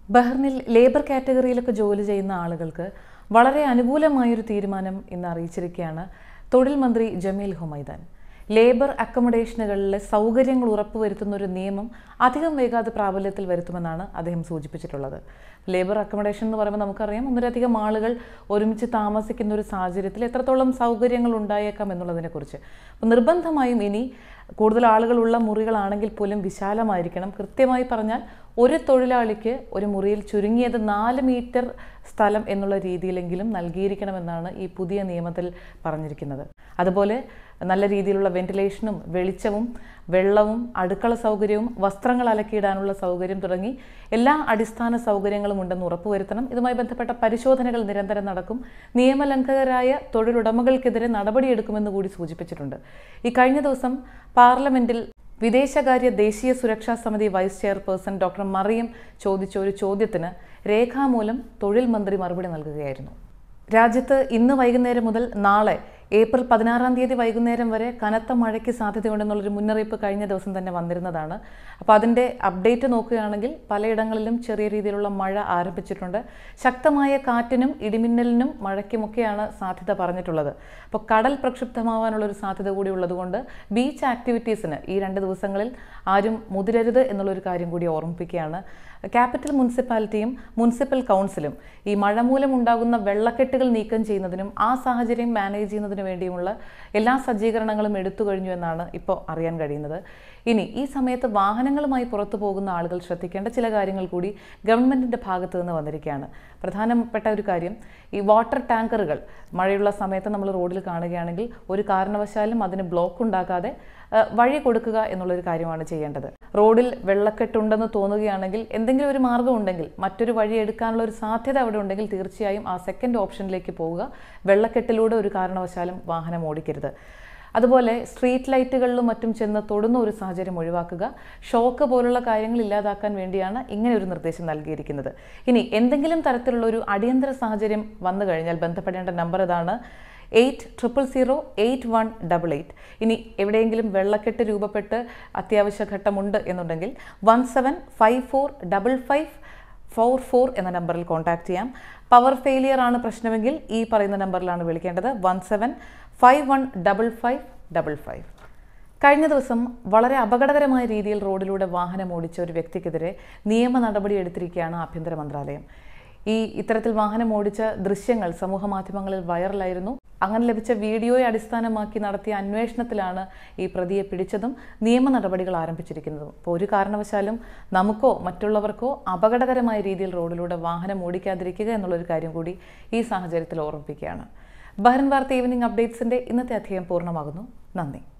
ബഹ്റിനിൽ labour കാറ്റഗറിയിലൊക്കെ ജോലി ചെയ്യുന്ന ആളുകൾക്ക് വളരെ അനുകൂലമായൊരു തീരുമാനം ഇന്ന് അറിയിച്ചിരിക്കുകയാണ് തൊഴിൽ മന്ത്രി ജമീൽ ഹുമൈദാൻ ലേബർ അക്കോമഡേഷനുകളിലെ സൗകര്യങ്ങൾ ഉറപ്പുവരുത്തുന്ന ഒരു നിയമം അധികം വൈകാതെ പ്രാബല്യത്തിൽ വരുത്തുമെന്നാണ് അദ്ദേഹം സൂചിപ്പിച്ചിട്ടുള്ളത് ലേബർ അക്കോമഡേഷൻ എന്ന് പറയുമ്പോൾ നമുക്കറിയാം ഒന്നിലധികം ആളുകൾ ഒരുമിച്ച് താമസിക്കുന്ന ഒരു സാഹചര്യത്തിൽ എത്രത്തോളം സൗകര്യങ്ങൾ ഉണ്ടായേക്കാം എന്നുള്ളതിനെക്കുറിച്ച് അപ്പോൾ നിർബന്ധമായും ഇനി കൂടുതൽ ആളുകളുള്ള മുറികളാണെങ്കിൽ പോലും വിശാലമായിരിക്കണം കൃത്യമായി പറഞ്ഞാൽ ഒരു തൊഴിലാളിക്ക് ഒരു മുറിയിൽ ചുരുങ്ങിയത് നാല് മീറ്റർ സ്ഥലം എന്നുള്ള രീതിയിലെങ്കിലും നൽകിയിരിക്കണമെന്നാണ് ഈ പുതിയ നിയമത്തിൽ പറഞ്ഞിരിക്കുന്നത് അതുപോലെ നല്ല രീതിയിലുള്ള വെന്റിലേഷനും വെളിച്ചവും വെള്ളവും അടുക്കള സൗകര്യവും വസ്ത്രങ്ങൾ അലക്കിയിടാനുള്ള സൗകര്യം തുടങ്ങി എല്ലാ അടിസ്ഥാന സൗകര്യങ്ങളും ഉണ്ടെന്ന് ഉറപ്പുവരുത്തണം ഇതുമായി ബന്ധപ്പെട്ട പരിശോധനകൾ നിരന്തരം നടക്കും നിയമലംഘകരായ തൊഴിലുടമകൾക്കെതിരെ നടപടിയെടുക്കുമെന്ന് കൂടി സൂചിപ്പിച്ചിട്ടുണ്ട് ഈ കഴിഞ്ഞ ദിവസം പാർലമെന്റിൽ വിദേശകാര്യ ദേശീയ സുരക്ഷാ സമിതി വൈസ് ചെയർപേഴ്സൺ ഡോക്ടർ മറിയം ചോദിച്ച ഒരു ചോദ്യത്തിന് രേഖാമൂലം തൊഴിൽ മന്ത്രി മറുപടി നൽകുകയായിരുന്നു രാജ്യത്ത് ഇന്ന് വൈകുന്നേരം മുതൽ നാളെ ഏപ്രിൽ പതിനാറാം തീയതി വൈകുന്നേരം വരെ കനത്ത മഴയ്ക്ക് സാധ്യതയുണ്ടെന്നുള്ളൊരു മുന്നറിയിപ്പ് കഴിഞ്ഞ ദിവസം തന്നെ വന്നിരുന്നതാണ് അപ്പോൾ അതിൻ്റെ അപ്ഡേറ്റ് നോക്കുകയാണെങ്കിൽ പലയിടങ്ങളിലും ചെറിയ രീതിയിലുള്ള മഴ ആരംഭിച്ചിട്ടുണ്ട് ശക്തമായ കാറ്റിനും ഇടിമിന്നലിനും മഴയ്ക്കുമൊക്കെയാണ് സാധ്യത പറഞ്ഞിട്ടുള്ളത് അപ്പോൾ കടൽ പ്രക്ഷുബ്ധമാവാനുള്ളൊരു സാധ്യത കൂടി ഉള്ളതുകൊണ്ട് ബീച്ച് ആക്ടിവിറ്റീസിന് ഈ രണ്ട് ദിവസങ്ങളിൽ ആരും മുതിരരുത് എന്നുള്ളൊരു കാര്യം കൂടി ഓർമ്മിപ്പിക്കുകയാണ് ക്യാപിറ്റൽ മുനിസിപ്പാലിറ്റിയും മുനിസിപ്പൽ കൗൺസിലും ഈ മഴ മൂലം ഉണ്ടാകുന്ന വെള്ളക്കെട്ടുകൾ നീക്കം ചെയ്യുന്നതിനും ആ സാഹചര്യം മാനേജ് ചെയ്യുന്നതിനു വേണ്ടിയുമുള്ള എല്ലാ സജ്ജീകരണങ്ങളും എടുത്തു കഴിഞ്ഞു എന്നാണ് ഇപ്പോൾ അറിയാൻ കഴിയുന്നത് ഇനി ഈ സമയത്ത് വാഹനങ്ങളുമായി പുറത്തു പോകുന്ന ആളുകൾ ശ്രദ്ധിക്കേണ്ട ചില കാര്യങ്ങൾ കൂടി ഗവൺമെൻറ്റിൻ്റെ ഭാഗത്തു നിന്ന് വന്നിരിക്കുകയാണ് പ്രധാനപ്പെട്ട ഒരു കാര്യം ഈ വാട്ടർ ടാങ്കറുകൾ മഴയുള്ള സമയത്ത് നമ്മൾ റോഡിൽ കാണുകയാണെങ്കിൽ ഒരു കാരണവശാലും അതിന് ബ്ലോക്ക് ഉണ്ടാക്കാതെ വഴി കൊടുക്കുക എന്നുള്ളൊരു കാര്യമാണ് ചെയ്യേണ്ടത് റോഡിൽ വെള്ളക്കെട്ടുണ്ടെന്ന് തോന്നുകയാണെങ്കിൽ എന്തെങ്കിലും ഒരു മാർഗ്ഗം ഉണ്ടെങ്കിൽ മറ്റൊരു വഴി എടുക്കാനുള്ള ഒരു സാധ്യത അവിടെ ഉണ്ടെങ്കിൽ തീർച്ചയായും ആ സെക്കൻഡ് ഓപ്ഷനിലേക്ക് പോവുക വെള്ളക്കെട്ടിലൂടെ ഒരു കാരണവശാലും വാഹനം ഓടിക്കരുത് അതുപോലെ സ്ട്രീറ്റ് ലൈറ്റുകളിലും മറ്റും ചെന്ന് തൊടുന്ന ഒരു സാഹചര്യം ഒഴിവാക്കുക ഷോക്ക് പോലുള്ള കാര്യങ്ങൾ ഇല്ലാതാക്കാൻ വേണ്ടിയാണ് ഇങ്ങനെ ഒരു നിർദ്ദേശം നൽകിയിരിക്കുന്നത് ഇനി എന്തെങ്കിലും തരത്തിലുള്ള ഒരു അടിയന്തര സാഹചര്യം വന്നു കഴിഞ്ഞാൽ ബന്ധപ്പെടേണ്ട നമ്പർ ഇതാണ് eight triple zero eight one double eight ഇനി എവിടെയെങ്കിലും വെള്ളക്കെട്ട് രൂപപ്പെട്ട് അത്യാവശ്യ ഘട്ടമുണ്ട് എന്നുണ്ടെങ്കിൽ one seven five four double five four four എന്ന നമ്പറിൽ കോൺടാക്ട് ചെയ്യാം പവർ ഫെയിലിയർ ആണ് പ്രശ്നമെങ്കിൽ ഈ പറയുന്ന നമ്പറിലാണ് വിളിക്കേണ്ടത് one seven five one double five double five കഴിഞ്ഞ ദിവസം വളരെ അപകടകരമായ രീതിയിൽ റോഡിലൂടെ വാഹനം ഓടിച്ച ഒരു വ്യക്തിക്കെതിരെ നിയമ നടപടി എടുത്തിരിക്കുകയാണ് ആഭ്യന്തര മന്ത്രാലയം ഈ ഇത്തരത്തിൽ വാഹനം ഓടിച്ച ദൃശ്യങ്ങൾ സമൂഹ മാധ്യമങ്ങളിൽ വൈറലായിരുന്നു അങ്ങനെ ലഭിച്ച വീഡിയോയെ അടിസ്ഥാനമാക്കി നടത്തിയ അന്വേഷണത്തിലാണ് ഈ പ്രതിയെ പിടിച്ചതും നിയമ നടപടികൾ ആരംഭിച്ചിരിക്കുന്നതും അപ്പോൾ ഒരു കാരണവശാലും നമുക്കോ മറ്റുള്ളവർക്കോ അപകടകരമായ രീതിയിൽ റോഡിലൂടെ വാഹനം ഓടിക്കാതിരിക്കുക എന്നുള്ളൊരു കാര്യം കൂടി ഈ സാഹചര്യത്തിൽ ഓർമ്മിപ്പിക്കുകയാണ് ബഹ്റിൻ വാർത്ത ഈവനിംഗ് അപ്ഡേറ്റ്സിൻ്റെ ഇന്നത്തെ അധ്യായം പൂർണ്ണമാകുന്നു നന്ദി